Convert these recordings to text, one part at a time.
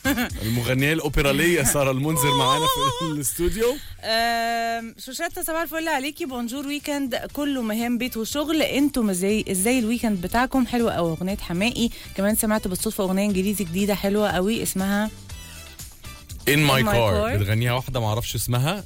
المغنيه الاوبراليه ساره المنذر معانا في الاستوديو آم، شوشتة صباح الفل عليكي بونجور ويكند كله مهام بيت وشغل انتم ازاي ازاي الويكند بتاعكم حلوه قوي اغنيه حماقي كمان سمعت بالصدفه اغنيه انجليزي جديده حلوه قوي اسمها ان ماي In My كار Car. بتغنيها واحده ما اعرفش اسمها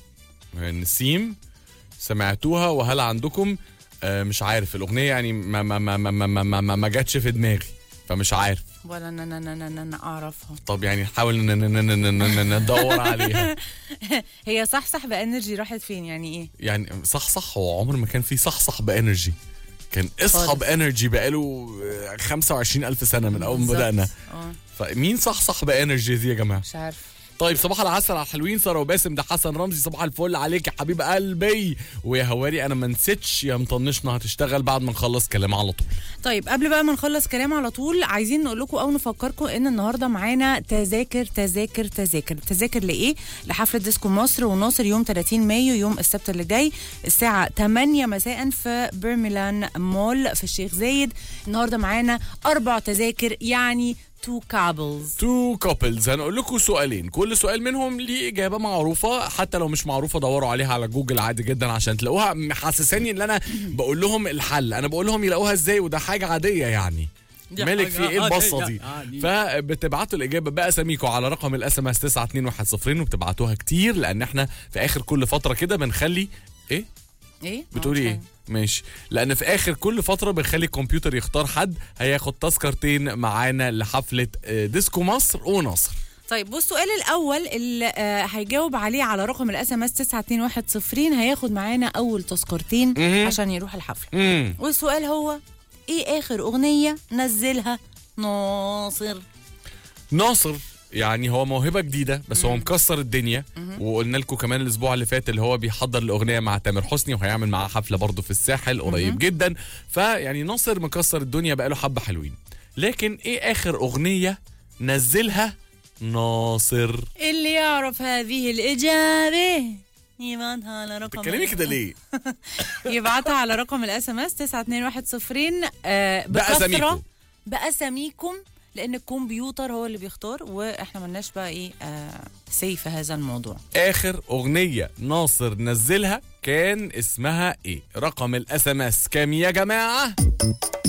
نسيم سمعتوها وهل عندكم آه، مش عارف الاغنيه يعني ما ما ما ما ما ما, ما, ما جاتش في دماغي فمش عارف ولا انا انا انا انا, أنا اعرفها طب يعني نحاول ن- ن- ن- ن- ن- ن- ندور عليها هي صح صح بانرجي راحت فين يعني ايه يعني صح صح هو عمر ما كان في صح صح بانرجي كان اصحى خالص. بانرجي بقاله آه، 25 الف سنه من اول ما بالظبط. بدانا اه فمين صح صح بانرجي دي يا جماعه مش عارف طيب صباح العسل على الحلوين ساره وباسم ده حسن رمزي صباح الفل عليك يا حبيب قلبي ويا هواري انا ما نسيتش يا مطنشنا هتشتغل بعد ما نخلص كلام على طول طيب قبل بقى ما نخلص كلام على طول عايزين نقول لكم او نفكركم ان النهارده معانا تذاكر تذاكر تذاكر تذاكر لايه لحفله ديسكو مصر وناصر يوم 30 مايو يوم السبت اللي جاي الساعه 8 مساء في بيرميلان مول في الشيخ زايد النهارده معانا اربع تذاكر يعني تو كابلز تو كابلز هنقول لكم سؤالين كل سؤال منهم ليه اجابه معروفه حتى لو مش معروفه دوروا عليها على جوجل عادي جدا عشان تلاقوها محسساني ان انا بقول لهم الحل انا بقول لهم يلاقوها ازاي وده حاجه عاديه يعني دي مالك في حاجة ايه البصه دي عادية يعني. فبتبعتوا الاجابه باساميكم على رقم الاس ام اس 92110 وبتبعتوها كتير لان احنا في اخر كل فتره كده بنخلي ايه ايه بتقولي مش ايه فاهمة. ماشي لان في اخر كل فتره بنخلي الكمبيوتر يختار حد هياخد تذكرتين معانا لحفله آه، ديسكو مصر ونصر طيب والسؤال الاول اللي آه، هيجاوب عليه على رقم الاس ام اس 92110 هياخد معانا اول تذكرتين مهم. عشان يروح الحفله امم والسؤال هو ايه اخر اغنيه نزلها ناصر ناصر يعني هو موهبه جديده بس هو مكسر الدنيا وقلنا لكم كمان الاسبوع اللي فات اللي هو بيحضر الاغنيه مع تامر حسني وهيعمل معاه حفله برضه في الساحل قريب جدا فيعني ناصر مكسر الدنيا بقاله حبه حلوين لكن ايه اخر اغنيه نزلها ناصر اللي يعرف هذه الاجابه يبعتها على رقم بتكلمي كده ليه يبعتها على رقم الاس ام اس 92110 آه بأساميكم. بكثره باساميكم لان الكمبيوتر هو اللي بيختار واحنا ملناش بقى ايه آه سي في هذا الموضوع اخر اغنيه ناصر نزلها كان اسمها ايه رقم الاس ام اس كام يا جماعه